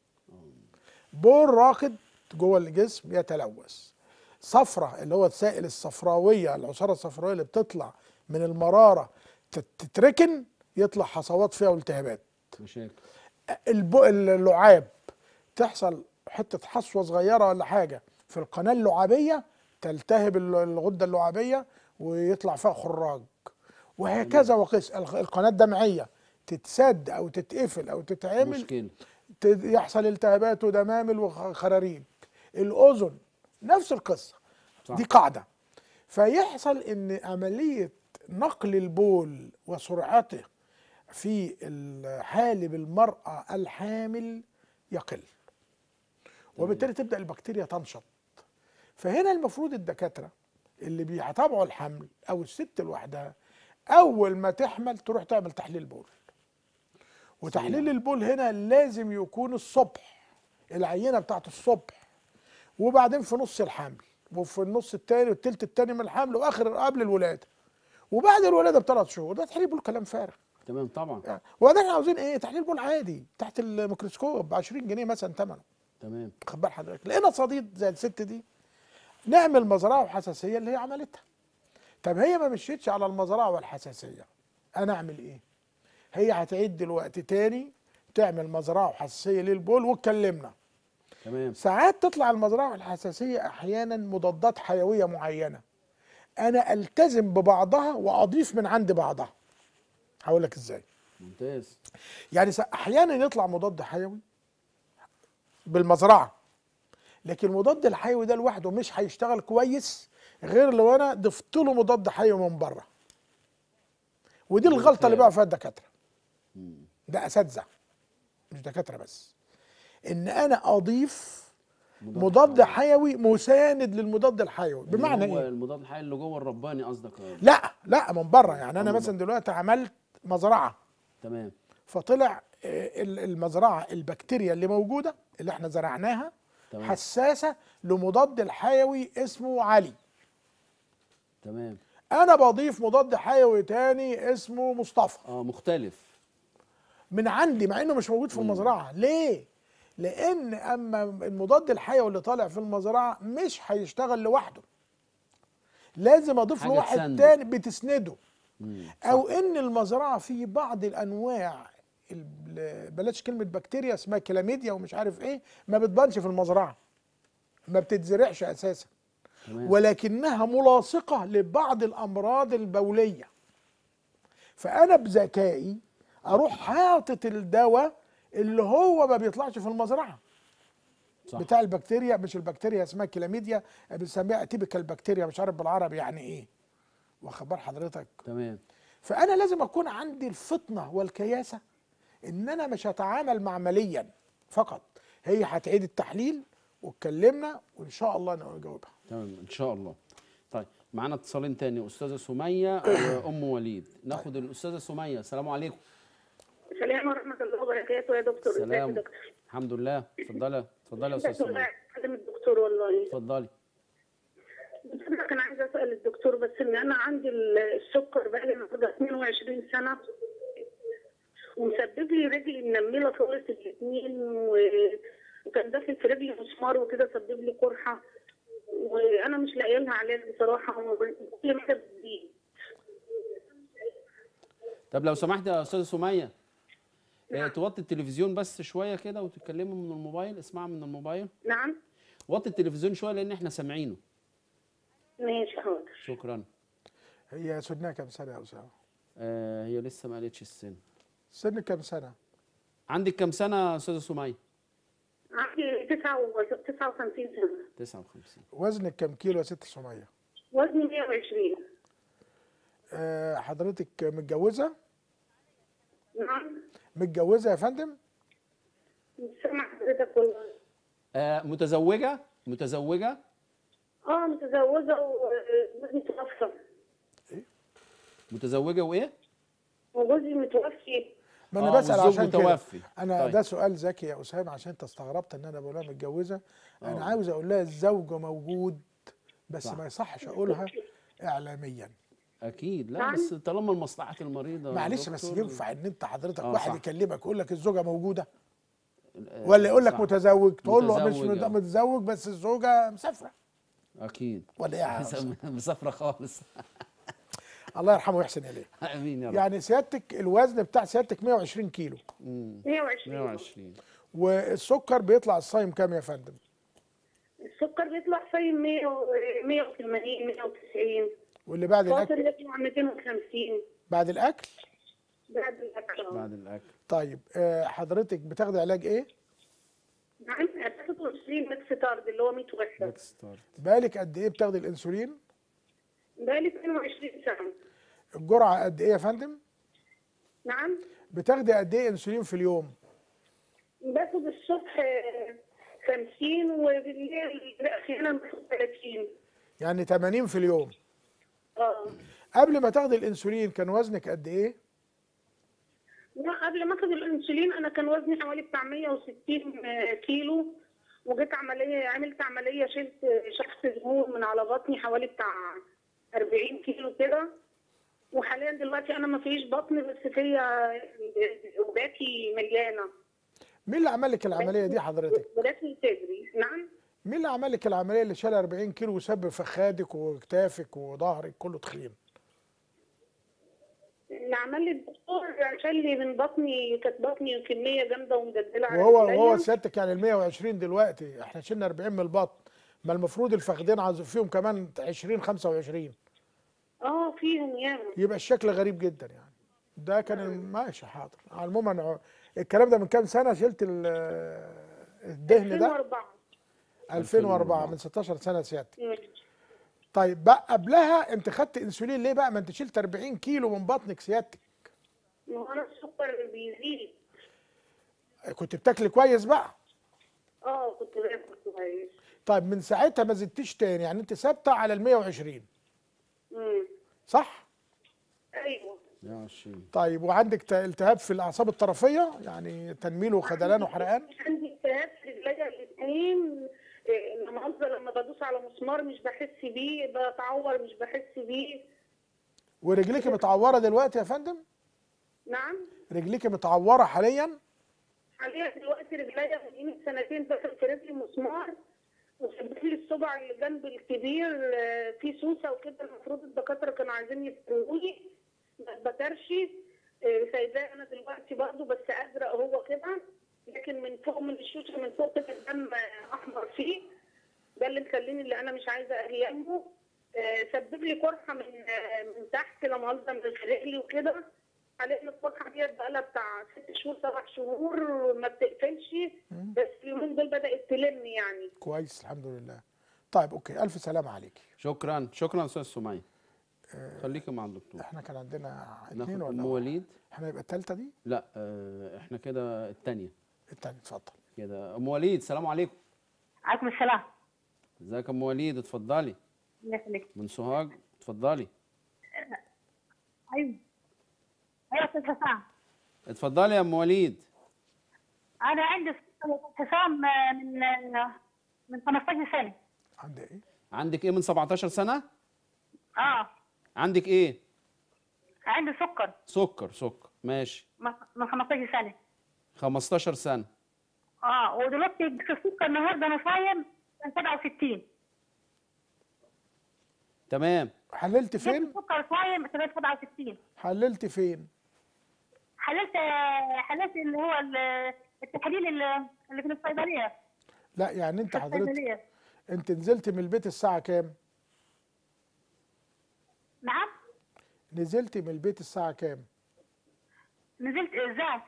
بول راكد جوه الجسم يتلوث صفرة اللي هو السائل الصفراوية العصارة الصفراوية اللي بتطلع من المرارة تت- تتركن يطلع حصوات فيها والتهابات مشاكل الب- اللعاب تحصل حتة حصوة صغيرة ولا حاجة في القناة اللعابية تلتهب ال- الغدة اللعابية ويطلع فيها خراج وهكذا وقس الق- القناة الدمعية تتسد أو تتقفل أو تتعمل مشكلة ت- يحصل التهابات ودمامل وخراريج الأذن نفس القصة صح. دي قاعدة فيحصل ان عملية نقل البول وسرعته في حالب المرأة الحامل يقل وبالتالي تبدأ البكتيريا تنشط فهنا المفروض الدكاترة اللي بيتابعوا الحمل أو الست لوحدها أول ما تحمل تروح تعمل تحليل بول وتحليل البول هنا لازم يكون الصبح العينة بتاعت الصبح وبعدين في نص الحمل وفي النص التاني والتلت التاني من الحمل واخر قبل الولاده وبعد الولاده بثلاث شهور ده تحليل بول كلام فارغ تمام طبعا يعني وبعدين احنا عاوزين ايه تحليل بول عادي تحت الميكروسكوب ب 20 جنيه مثلا ثمنه تمام خد بال حضرتك لقينا صديد زي الست دي نعمل مزرعه وحساسيه اللي هي عملتها طب هي ما مشيتش على المزرعه والحساسيه انا اعمل ايه هي هتعيد دلوقتي تاني تعمل مزرعه وحساسيه للبول واتكلمنا تمام ساعات تطلع المزرعه الحساسيه احيانا مضادات حيويه معينه انا التزم ببعضها واضيف من عند بعضها هقول لك ازاي ممتاز يعني سا- احيانا يطلع مضاد حيوي بالمزرعه لكن المضاد الحيوي ده لوحده مش هيشتغل كويس غير لو انا ضفت له مضاد حيوي من بره ودي الغلطه اللي بقى فيها الدكاتره مم. ده اساتذه مش دكاتره بس ان انا اضيف مضاد حيوي مساند للمضاد الحيوي اللي بمعنى هو ايه المضاد الحيوي اللي جوه الرباني قصدك آه. لا لا من بره يعني انا من مثلا دلوقتي عملت مزرعه تمام فطلع آه، ال- المزرعه البكتيريا اللي موجوده اللي احنا زرعناها تمام حساسه لمضاد الحيوي اسمه علي تمام انا بضيف مضاد حيوي تاني اسمه مصطفى اه مختلف من عندي مع انه مش موجود في المزرعه ليه لان اما المضاد الحيوي اللي طالع في المزرعه مش هيشتغل لوحده لازم اضيف له حاجة واحد تسنده. تاني بتسنده مم. او ان المزرعه في بعض الانواع ال- بلاش كلمه بكتيريا اسمها كلاميديا ومش عارف ايه ما بتبانش في المزرعه ما بتتزرعش اساسا تمام ولكنها ملاصقه لبعض الامراض البوليه فانا بذكائي اروح حاطط الدواء اللي هو ما بيطلعش في المزرعه صح بتاع البكتيريا مش البكتيريا اسمها كلاميديا بنسميها اتيبيكال بكتيريا مش عارف بالعربي يعني ايه واخد بال حضرتك تمام فانا لازم اكون عندي الفطنه والكياسه ان انا مش هتعامل معمليا فقط هي هتعيد التحليل واتكلمنا وان شاء الله انا اجاوبها تمام ان شاء الله طيب معانا اتصالين تاني استاذه سميه وام وليد ناخد الاستاذه سميه السلام عليكم السلام ورحمة الله وبركاته يا دكتور ازيك يا سلام دكتور الحمد لله اتفضلي اتفضلي يا استاذ سميه كلم الدكتور والله اتفضلي اسال الدكتور بس ان انا عندي ال- السكر بقالي النهارده 22 سنه ومسبب لي رجلي منمله خالص الاثنين و- وكان داخل في رجلي مسمار وكده سبب لي قرحه وانا مش لاقيه لها علاج بصراحه وكل مره بتزيد طب لو سمحت يا استاذه سميه آه، توطي التلفزيون بس شويه كده وتتكلمي من الموبايل اسمعي من الموبايل نعم وطي التلفزيون شويه لان احنا سامعينه ماشي حاضر شكرا هي سنها كام سنه يا اسامه آه هي لسه ما قالتش السن سن كام سنه عندك كام سنه يا استاذه سميه عندي 59 سنه 59 وزنك كام كيلو يا ست سميه وزني 120 آه، حضرتك متجوزه نعم متجوزه يا فندم مش سامع حضرتك والله آه متزوجه متزوجه اه متزوجة وجوزي توفى متزوجه وايه وجوزي متوفي ما انا آه، بسال والزوج عشان كده متوفي. انا طيب. ده سؤال ذكي يا اسامه عشان انت استغربت ان انا بقولها متجوزه انا آه. عاوز اقول لها الزوج موجود بس صح. ما يصحش اقولها اعلاميا اكيد لا نعم. بس طالما لمصلحه المريضه يا معلش بس دكتور، ينفع ان انت حضرتك آه، واحد صح. يكلمك يقول لك الزوجه موجوده آه، ولا يقول لك صح. متزوج تقول له مش متزوج، مت- آه. متزوج بس الزوجه مسافره اكيد ولا ايه يا أستاذ؟ مسافره خالص الله يرحمه ويحسن اليه امين يا رب يعني سيادتك الوزن بتاع سيادتك 120 كيلو مم. 120 120 والسكر بيطلع الصايم كام يا فندم السكر بيطلع في 100 و- 180 190 واللي بعد الاكل فاصل يطلع 250 بعد الاكل بعد الاكل آه. بعد الاكل طيب آه، حضرتك بتاخدي علاج ايه نعم هتاخد انسولين ميكس تارد اللي هو 100 وحده نكست ستارت بالك قد ايه بتاخدي الانسولين بقالي 22 سنه الجرعه قد ايه يا فندم نعم بتاخدي قد ايه انسولين في اليوم باخد الصبح آه، 50 وبالليل احيانا باخد 30 يعني 80 في اليوم اه قبل ما تاخدي الانسولين كان وزنك قد ايه لا قبل ما اخد الانسولين انا كان وزني حوالي بتاع 160 آه، كيلو وجيت عمليه عملت عمليه شلت شخص دهون من على بطني حوالي بتاع 40 كيلو كده وحاليا دلوقتي انا ما فيش بطن بس فيا ركبتي مليانه مين اللي عمل لك العمليه دي حضرتك ركبتي صدري نعم مين اللي عمل لك العمليه اللي شال 40 كيلو وسبب فخادك وكتافك وظهرك كله تخين اللي عمل لي الدكتور شال لي من بطني كانت بطني كميه جامده ومدلدله على وهو رجليا. وهو سيادتك يعني ال 120 دلوقتي احنا شلنا 40 من البطن ما المفروض الفخدين عايز فيهم كمان 20 25 اه فيهم ياما يبقى الشكل غريب جدا يعني ده كان ماشي حاضر على العموم أنا- الكلام ده من كام سنه شلت ال- الدهن ده 2004 2004 من 16 سنه سيادتك مم. طيب بقى قبلها انت خدت انسولين ليه بقى ما انت شلت 40 كيلو من بطنك سيادتك ما هو انا السكر بيزيد كنت بتاكلي كويس بقى اه كنت باكل كويس طيب من ساعتها ما زدتيش تاني يعني انت ثابته على ال 120 امم صح ايوه 120 طيب وعندك ت- التهاب في الاعصاب الطرفيه يعني تنميل وخدلان وحرقان عندي التهاب في رجليا الاثنين لما أفضل لما بدوس على مسمار مش بحس بيه بتعور مش بحس بيه ورجليك متعوره دلوقتي يا فندم نعم رجليك متعوره حاليا حاليا دلوقتي رجليا من قيمة سنتين دخل في رجلي مسمار وثبت لي الصبع اللي جنب الكبير آه، فيه سوسه وكده المفروض الدكاتره كانوا عايزين يفتحولي ما اتبترش آه، سايباه انا دلوقتي برضه بس ازرق هو كده لكن من فوق من الشوشه من فوق كده الدم آه، احمر فيه ده اللي مخليني اللي انا مش عايزه اجي جنبه آه، سبب لي قرحه من آه، من تحت لا مؤاخذه من رجلي وكده حاليا القرحه ديت بقى لها بتاع ست شهور سبع شهور ما بتقفلش بس اليومين دول بدات تلم يعني كويس الحمد لله طيب اوكي الف سلامه عليكي شكرا شكرا استاذ سميه خليكي مع الدكتور احنا كان عندنا ناخد اثنين ام ولا وليد احنا يبقى الثالثه دي لا آه، احنا كده الثانيه الثانيه اتفضل كده ام وليد السلام عليكم عليكم السلام ازيك يا ام وليد اتفضلي الله يخليك من سوهاج اتفضلي ايوه ايوه استاذ حسام اتفضلي يا ام وليد انا عندي حسام آه، من آه، من 15 سنه عندي ايه عندك ايه من 17 سنه اه عندك ايه عندي سكر سكر سكر ماشي م- من 15 سنه 15 سنه اه ودلوقتي السكر النهارده انا صايم كان 67 تمام حللت جبت فين السكر صايم كان 67 حللت فين حللت حللت اللي هو ال- التحليل اللي اللي في الصيدليه لا يعني انت في حضرتك الصيدليه انت نزلت من البيت الساعه كام نعم نزلت من البيت الساعه كام نزلت ازاي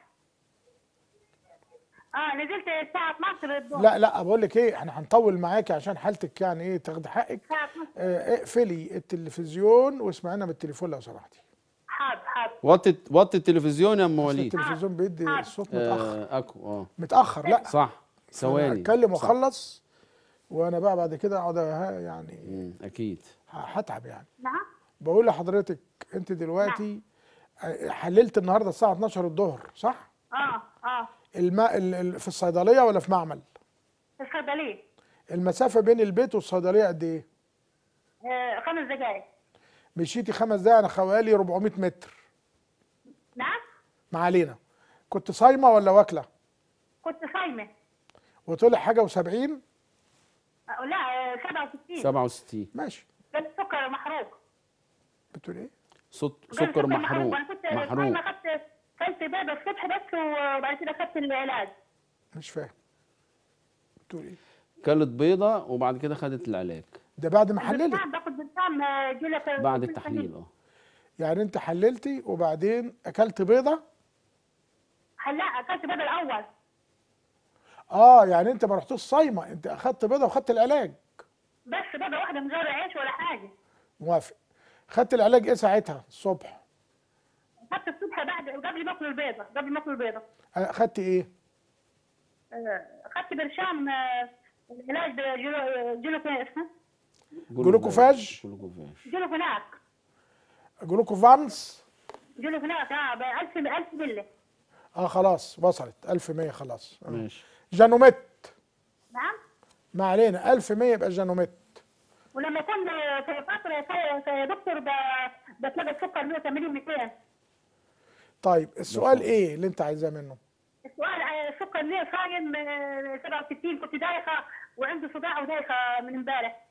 اه نزلت الساعه 12 الظهر لا لا بقول لك ايه احنا هنطول معاكي عشان حالتك يعني ايه تاخدي حقك الساعه 12 اه اقفلي التلفزيون واسمعينا من التليفون لو سمحتي حاضر حاضر وطي وطي التلفزيون يا ام أصل وليد التلفزيون بيدي آه. الصوت متاخر آه اكو اه متاخر لا صح أنا ثواني اتكلم صح. واخلص وانا بقى بعد كده اقعد ها- يعني مم، اكيد هتعب يعني نعم بقول لحضرتك انت دلوقتي اه، حللت النهارده الساعه 12 الظهر صح اه اه الماء ال- ال- في الصيدليه ولا في معمل في الصيدليه المسافه بين البيت والصيدليه قد ايه آه خمس دقائق مشيتي خمس دقايق انا حوالي 400 متر نعم ما علينا كنت صايمه ولا واكله كنت صايمه وطلع حاجه و70 آه لا آه 67 67 ماشي كان السكر محروق بتقول ايه صوت كان سكر السكر محروق انا كنت محروق صايمه خدت كلت بيضه الصبح بس وبعد كده خدت العلاج مش فاهم بتقول ايه كلت بيضه وبعد كده خدت العلاج ده بعد ما حللت بالسام باخد بالسام آه، جلك بعد التحليل اه يعني انت حللتي وبعدين اكلت بيضه لا اكلت بيضه الاول اه يعني انت ما رحتوش صايمه انت اخدت بيضه وخدت العلاج بس بيضه واحده من غير عيش ولا حاجه موافق خدت العلاج ايه ساعتها الصبح خدت الصبح بعد قبل ما اكل البيضه قبل ما اكل البيضه اخدت ايه آه، خدت برشام آه، العلاج ده جلو جلو اسمه جلوكوفاج؟ جلوكوفاج جلوفيناك جلوكوفانس جلوفيناك اه ب 1000 1000 مللي اه خلاص وصلت 1100 خلاص آه. ماشي جانوميت نعم ما علينا 1100 يبقى جانوميت ولما يكون في فتره يا- يا دكتور ب- بتلاقي السكر 180 200 طيب السؤال ايه اللي انت عايزاه منه السؤال آه، السكر ليه صايم آه، 67 كنت دايخه وعندي صداع ودايخه من امبارح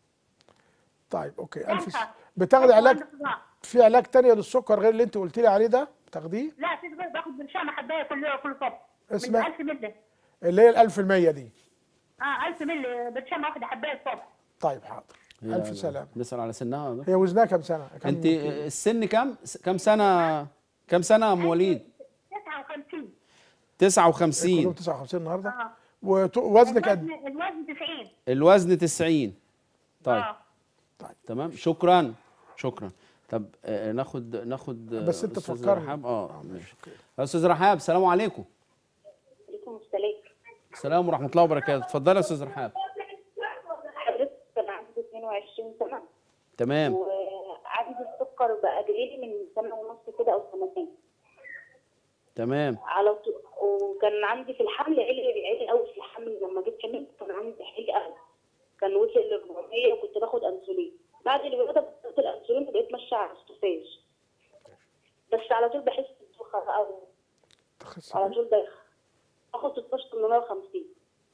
طيب اوكي الف س... دايخة. بتاخدي علاج وعندي صداع. في علاج تانية للسكر غير اللي انت قلت لي عليه ده بتاخديه لا في صداع باخد برشام حبايه كل كل صبح من اسمها؟ 1000 مللي اللي هي ال 1100 دي اه 1000 مللي برشام واحده حبايه الصبح طيب حاضر هي- الف سلام بنسال على سنها ده هي وزنها كام سنه كام انت كيلو؟ السن كام كام سنه كام سنه يا ام وليد 59 59 كلهم 59 النهارده اه ووزنك قد الوزن الوزن 90 الوزن 90 طيب اه تمام شكرا شكرا طب آه، ناخد ناخد آه، بس انت أستاذ تفكرني. رحاب اه ماشي استاذ رحاب السلام عليكم عليكم السلام السلام ورحمه الله وبركاته اتفضلي يا استاذ رحاب حضرتك انا عندي 22 سنه تمام وعندي السكر بقى جايلي من سنه ونص كده او سنتين تمام على طول وكان عندي في الحمل عالي عالي قوي في الحمل لما جيت حملت كان عندي عالي قوي كان وصل ل 400 وكنت باخد انسولين بعد الولاده بطلت الانسولين وبقيت ماشيه على السوفاج بس على طول بحس بدوخه بقى تخس على طول دايخه باخد 16850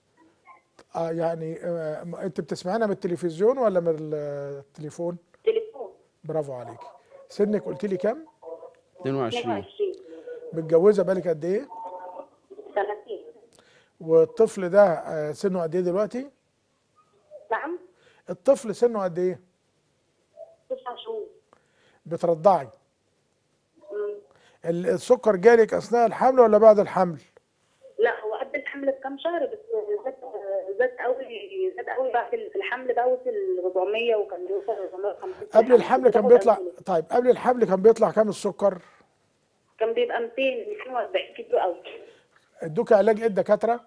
اه يعني آه انت بتسمعينا من التلفزيون ولا من التليفون تليفون برافو عليك سنك قلت لي كام 22 22 متجوزه بالك قد ايه سنتين والطفل ده آه سنه قد ايه دلوقتي نعم الطفل سنه قد ايه تسع شهور بترضعي مم. ال- السكر جالك اثناء الحمل ولا بعد الحمل لا هو قبل الحمل بكام شهر بس زاد زاد قوي زاد قوي بعد الحمل بقى وصل 400 وكان بيوصل 450 قبل الحمل كان باخد بيطلع أنسولين. طيب قبل الحمل كان بيطلع كام السكر كان بيبقى 200 240 كيلو قوي ادوك علاج ايه الدكاتره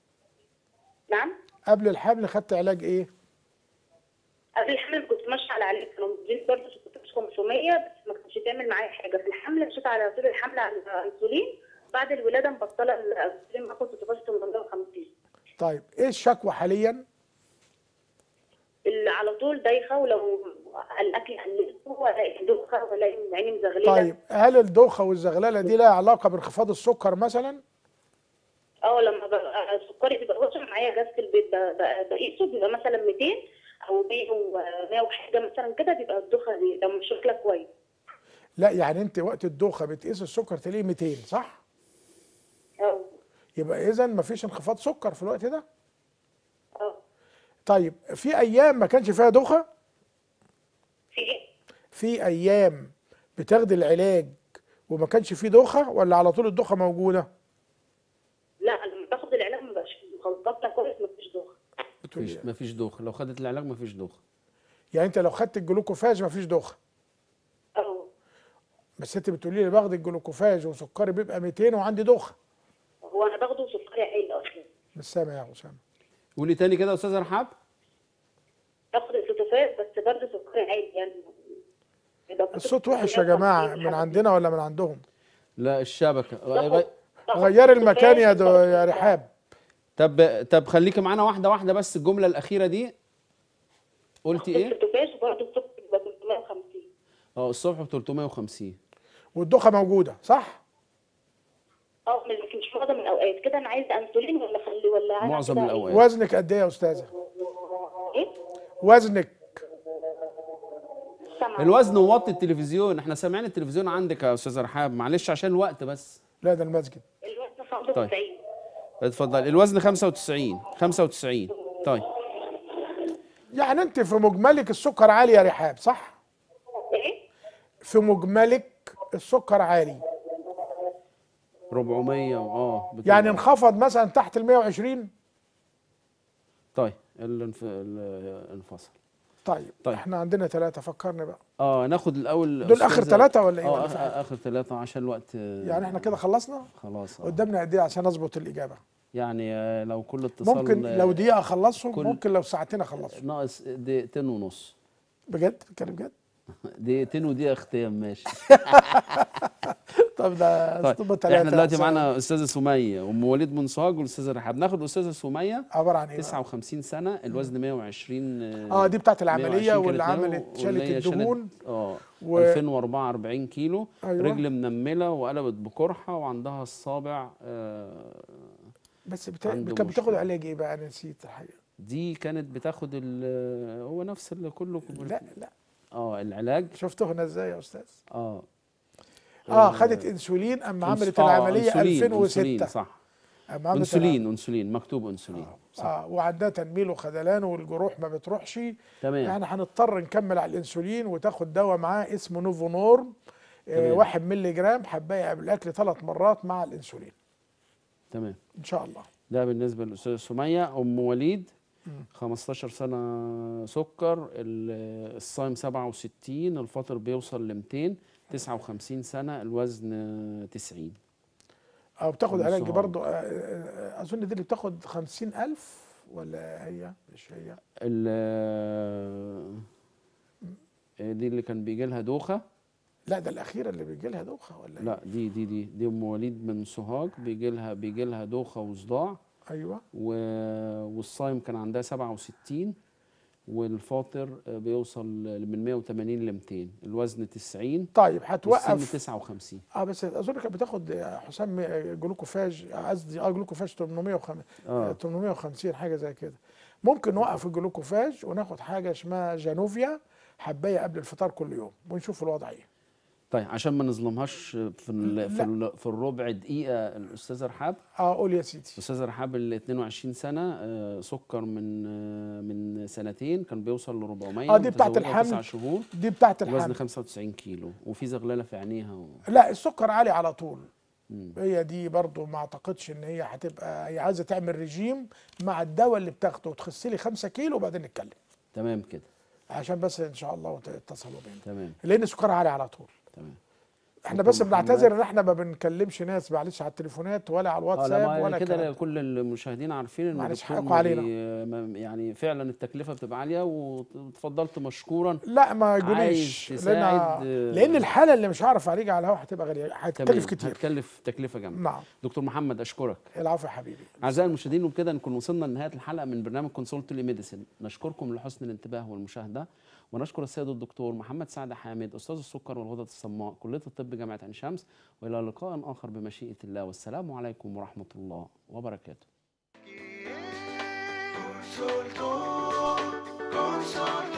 نعم قبل الحمل خدت علاج ايه قبل الحمل كنت ماشيه على علاج كانوا مدين برضه 500 بس ما كانش تعمل معايا حاجه في الحمل مشيت على طول الحمل على الانسولين بعد الولاده مبطله الانسولين باخد 850 طيب ايه الشكوى حاليا اللي على طول دايخه ولو الاكل قللته والاقي دوخه والاقي عيني مزغلله طيب هل الدوخه والزغلله دي لها علاقه بانخفاض السكر مثلا اه لما ببقى سكري بيبقى واصل معايا غاز في البيت ب- ب- بقيسه بيبقى مثلا 200 او 100 و 100 وحاجه مثلا كده بيبقى الدوخه دي ده مش شكلها كويس لا يعني انت وقت الدوخه بتقيس السكر تلاقيه 200 صح اه يبقى اذا مفيش انخفاض سكر في الوقت ده اه طيب في ايام ما كانش فيها دوخه في ايه؟ في ايام بتاخدي العلاج وما كانش فيه دوخه ولا على طول الدوخه موجوده لا لما باخد العلاج ما بقاش خلطتها كويس مفيش دوخه بتقولي مفيش إيه؟ مفيش دوخه لو خدت العلاج مفيش دوخه يعني انت لو خدت الجلوكوفاج مفيش دوخه اه بس انت بتقولي لي باخد الجلوكوفاج وسكري بيبقى 200 وعندي دوخه هو انا باخده سكري عالي اصلا مش سامع يا اسامه قولي تاني كده يا استاذه رحاب باخد السوتوفاز بس برضه سكري عالي يعني يبقى باخد الصوت وحش يا 150 جماعه من حاجة عندنا ولا من عندهم لا الشبكه باخد- غ- باخد غير المكان يا دو سوتوفاز يا بس- رحاب طب طب خليكي معانا واحده واحده بس الجمله الاخيره دي قلتي ايه السوتوفاز وبرضه السكر بيبقى 350 اه الصبح ب 350 والدوخه موجوده صح اه لكن مش معظم الاوقات كده انا عايزه انسولين ولا خلي ولا عايزة معظم كده الأوقات. وزنك قد ايه يا استاذه ايه؟ وزنك سامعة. الوزن ووطي التلفزيون احنا سامعين التلفزيون عندك يا استاذه رحاب معلش عشان الوقت بس لا ده المسجد الوزن 95 اتفضل الوزن 95 95 طيب يعني انت في مجملك السكر عالي يا رحاب صح ايه؟ في مجملك السكر عالي 400 اه بتبقى- يعني انخفض مثلا تحت ال 120 طيب الانف... ال- انفصل طيب, طيب. طيب. احنا عندنا ثلاثة فكرني بقى اه ناخد الاول دول آخر أستاذة- ثلاثة ولا إيه؟ اه ولا آخ- في حاجة؟ اخر ثلاثة عشان الوقت آه، يعني احنا كده خلصنا خلاص آه. قدامنا قد ايه عشان اظبط الإجابة يعني آه، لو كل اتصال ممكن آه، لو دقيقة اخلصهم كل- ممكن لو ساعتين اخلصهم ناقص دقيقتين ونص بجد بتكلم بجد دقيقتين ودقيقة ختام ماشي طب ده طيب اسطوبة ثلاثة احنا دلوقتي معانا استاذة سمية ام وليد من سوهاج والاستاذة رحاب ناخد استاذة سمية عبارة عن ايه بقى؟ 59 سنة الوزن 120 اه دي بتاعت العملية 120 واللي كانت عملت نو- شالت واللي هي شالت- الدهون اه و- 2044 كيلو أيوة. رجل منملة وقلبت بقرحة وعندها الصابع آه بس بتا... عنده كانت بتاخد مشكلة. علاج ايه بقى انا نسيت الحقيقة دي كانت بتاخد ال- هو نفس اللي كله لا لا اه العلاج شفته هنا ازاي يا استاذ اه اه خدت انسولين اما عملت آه، العملية أنسولين، 2006 أنسولين صح اما عملت انسولين انسولين مكتوب انسولين صح اه وعندها تنميل وخدلان والجروح ما بتروحش تمام يعني هنضطر نكمل على الانسولين وتاخد دواء معاه اسمه نوفونورم آه تمام. واحد مللي جرام حبايه قبل الاكل ثلاث مرات مع الانسولين تمام ان شاء الله ده بالنسبه للاستاذه سميه ام وليد 15 سنه سكر ال- الصايم 67 الفاطر بيوصل ل 200 59 سنه الوزن 90 اه بتاخد من علاج الصهاينة. برضو آه، آه، اظن دي اللي بتاخد خمسين الف ولا هي مش هي ال- دي اللي كان بيجي لها دوخه لا ده الاخيره اللي بيجي لها دوخه ولا إيه؟ لا دي دي دي دي ام وليد من سوهاج بيجي لها بيجي لها دوخه وصداع ايوه و... والصايم كان عندها 67 والفاطر بيوصل من 180 ل 200 الوزن 90 طيب والسن هتوقف 59 اه بس اظن كانت بتاخد آه، حسام آه، جلوكوفاج قصدي اه جلوكوفاج 850 آه. آه. 850 حاجه زي كده ممكن نوقف الجلوكوفاج وناخد حاجه اسمها جانوفيا حبايه قبل الفطار كل يوم ونشوف الوضع ايه طيب عشان ما نظلمهاش في ال... في, ال... في الربع دقيقه الاستاذه رحاب اه قول يا سيدي الاستاذه رحاب ال 22 سنه آه، سكر من آه، من سنتين كان بيوصل ل 400 آه، دي بتاعت متزوجة الحمل. تسع شهور دي بتاعت الوزن الحمل 95 كيلو وفي زغلله في عينيها و... لا السكر عالي على طول مم. هي دي برضو ما اعتقدش ان هي هتبقى هي عايزه تعمل رجيم مع الدواء اللي بتاخده وتخس لي 5 كيلو وبعدين نتكلم تمام كده عشان بس ان شاء الله اتصلوا بينا تمام لان السكر عالي على طول تمام احنا دكتور بس محمد. بنعتذر ان احنا ما بنكلمش ناس معلش على التليفونات ولا على اه لا الواتساب ما ولا كده الكلام ده. كل المشاهدين عارفين ان معلش الدكتور حقكم ما علينا. بي- ما- يعني فعلا التكلفه بتبقى عاليه وتفضلت مشكورا لا ما عايز يقوليش تساعد، لان آه، لان الحاله اللي مش هعرف اعالجها على الهواء هتبقى غاليه هتكلف تمام، كتير هتكلف تكلفه جامده نعم دكتور محمد اشكرك العفو يا حبيبي اعزائي المشاهدين وبكده نكون وصلنا لنهايه الحلقه من برنامج كونسولتلي ميديسن نشكركم لحسن الانتباه والمشاهده ونشكر السيد الدكتور محمد سعد حامد استاذ السكر والغدد الصماء كليه الطب جامعه عين شمس والى لقاء اخر بمشيئه الله والسلام عليكم ورحمه الله وبركاته Consultor, consultor.